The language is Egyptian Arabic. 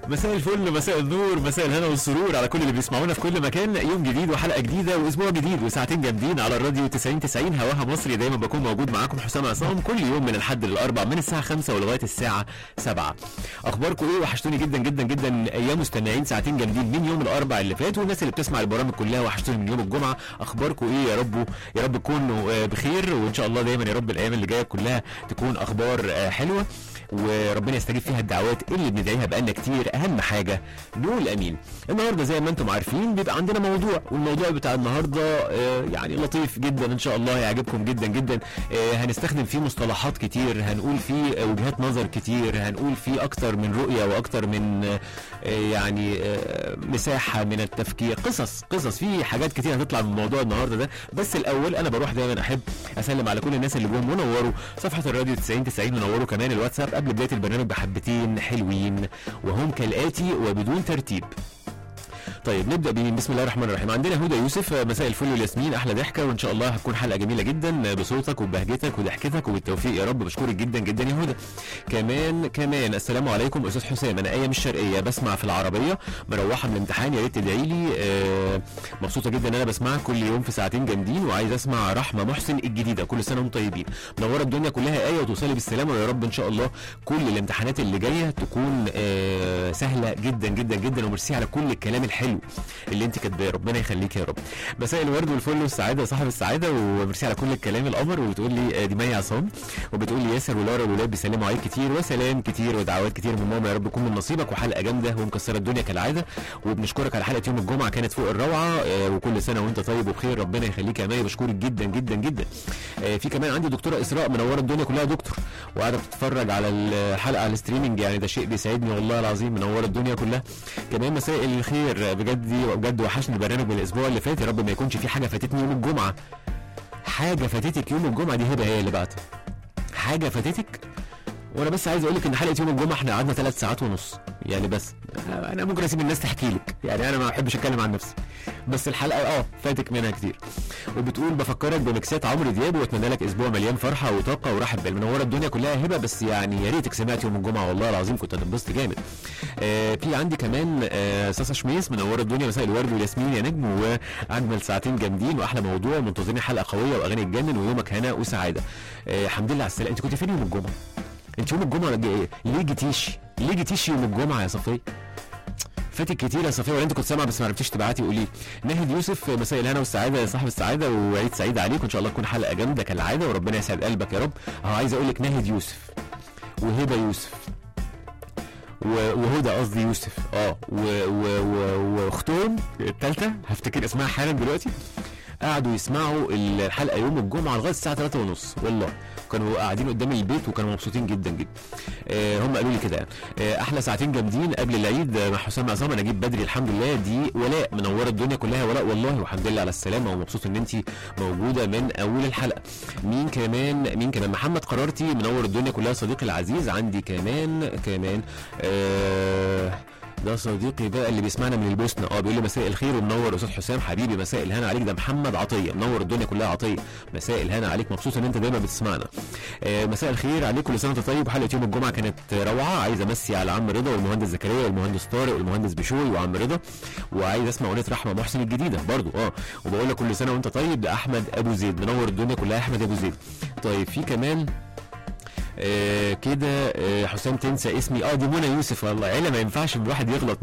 مساء الفل مساء النور مساء الهنا والسرور على كل اللي بيسمعونا في كل مكان يوم جديد وحلقه جديده واسبوع جديد وساعتين جامدين على الراديو 90 90 هواها مصري دايما بكون موجود معاكم حسام عصام كل يوم من الحد للاربع من الساعه 5 ولغايه الساعه 7 اخباركم ايه وحشتوني جدا جدا جدا ايام مستمعين ساعتين جامدين من يوم الاربع اللي فات والناس اللي بتسمع البرامج كلها وحشتوني من يوم الجمعه اخباركم ايه يا رب يا رب تكونوا آه، بخير وان شاء الله دايما يا رب الايام اللي جايه كلها تكون اخبار آه، حلوه وربنا يستجيب فيها الدعوات اللي بندعيها بقالنا كتير اهم حاجه نقول امين النهارده زي ما انتم عارفين بيبقى عندنا موضوع والموضوع بتاع النهارده آه، يعني لطيف جدا ان شاء الله يعجبكم جدا جدا آه، هنستخدم فيه مصطلحات كتير هنقول فيه آه، وجهات نظر كتير هنقول فيه اكتر من رؤيه واكتر من آه، آه، يعني آه، مساحه من التفكير قصص قصص في حاجات كتير هتطلع من موضوع النهارده ده بس الاول انا بروح دايما احب اسلم على كل الناس اللي جم ونوروا صفحه الراديو 90 90 ونوروا كمان الواتساب قبل بدايه البرنامج بحبتين حلوين وهم كالاتي وبدون ترتيب طيب نبدا بمين بسم الله الرحمن الرحيم عندنا هدى يوسف مساء الفل والياسمين احلى ضحكه وان شاء الله هتكون حلقه جميله جدا بصوتك وبهجتك وضحكتك وبالتوفيق يا رب بشكرك جدا جدا يا هدى كمان كمان السلام عليكم استاذ حسام انا ايه من الشرقيه بسمع في العربيه مروحه من الامتحان يا ريت تدعي لي آه مبسوطه جدا ان انا بسمعك كل يوم في ساعتين جامدين وعايز اسمع رحمه محسن الجديده كل سنه وانتم طيبين منوره الدنيا كلها ايه وتوصلي بالسلامه ويا رب ان شاء الله كل الامتحانات اللي جايه تكون آه سهله جدا جدا جدا وميرسي على كل الكلام الحلو اللي انت كاتباه ربنا يخليك يا رب مساء الورد والفل والسعاده صاحب السعاده وميرسي على كل الكلام القمر وبتقول لي آه، دي مي عصام وبتقول لي ياسر ولارا والولاد بيسلموا عليك كتير وسلام كتير ودعوات كتير من ماما يا رب يكون من نصيبك وحلقه جامده ومكسره الدنيا كالعاده وبنشكرك على حلقه يوم الجمعه كانت فوق الروعه آه، وكل سنه وانت طيب وبخير ربنا يخليك يا مي بشكرك جدا جدا جدا آه، في كمان عندي دكتوره اسراء منوره الدنيا كلها دكتور وقاعده بتتفرج على الحلقه على الستريمنج يعني ده شيء بيسعدني والله العظيم منوره الدنيا كلها كمان مساء الخير بجد بجد وحشني البرنامج من الاسبوع اللي فات يا رب ما يكونش في حاجه فاتتني يوم الجمعه حاجه فاتتك يوم الجمعه دي هبه هي اللي بعتها حاجه فاتتك وانا بس عايز اقول لك ان حلقه يوم الجمعه احنا قعدنا ثلاث ساعات ونص يعني بس انا ممكن اسيب الناس تحكي لك يعني انا ما بحبش اتكلم عن نفسي بس الحلقه اه فاتك منها كتير وبتقول بفكرك بمكسات عمرو دياب واتمنى لك اسبوع مليان فرحه وطاقه وراحه بال منوره الدنيا كلها هبه بس يعني يا ريتك سمعت يوم الجمعه والله العظيم كنت هتنبسط جامد آه في عندي كمان آه ساسا شميس منوره الدنيا مساء الورد والياسمين يا نجم واجمل ساعتين جامدين واحلى موضوع منتظرين حلقه قويه واغاني تجنن ويومك هنا وسعاده آه الحمد لله على السلامه انت كنت فين يوم الجمعه انت يوم الجمعه جاي- ليه جيتيش ليه جيتيش يوم الجمعه يا صفيه فاتك كتير يا صفيه ولا انت كنت سامعه بس ما عرفتيش تبعتي قولي ناهد يوسف مساء الهنا والسعاده يا صاحب السعاده وعيد سعيد عليك وان شاء الله تكون حلقه جامده كالعاده وربنا يسعد قلبك يا رب اهو عايز اقول لك ناهد يوسف وهبه يوسف و- وهدى قصدي يوسف اه و- و- و- واختهم الثالثه هفتكر اسمها حالا دلوقتي قعدوا يسمعوا الحلقه يوم الجمعه لغايه الساعه 3 ونص والله كانوا قاعدين قدام البيت وكانوا مبسوطين جدا جدا آه هم قالوا لي كده يعني. آه احلى ساعتين جامدين قبل العيد آه، مع حسام عصام انا جيت بدري الحمد لله دي ولاء منوره الدنيا كلها ولاء والله والحمد لله على السلامه ومبسوط ان انت موجوده من اول الحلقه مين كمان مين كمان محمد قرارتي منور الدنيا كلها صديقي العزيز عندي كمان كمان آه ده صديقي بقى اللي بيسمعنا من البوسنه اه بيقول لي مساء الخير ومنور استاذ حسام حبيبي مساء الهنا عليك ده محمد عطيه منور الدنيا كلها عطيه مساء الهنا عليك مبسوط ان انت دايما بتسمعنا آه مساء الخير عليك كل سنه وانت طيب وحلقه يوم الجمعه كانت روعه عايز امسي على عم رضا والمهندس زكريا والمهندس طارق والمهندس بشوي وعم رضا وعايز اسمع اغنيه رحمه محسن الجديده برضو اه وبقول لك كل سنه وانت طيب ده احمد ابو زيد منور الدنيا كلها احمد ابو زيد طيب في كمان آه كده آه حسام تنسى اسمي اه دي منى يوسف والله عيله ما ينفعش الواحد يغلط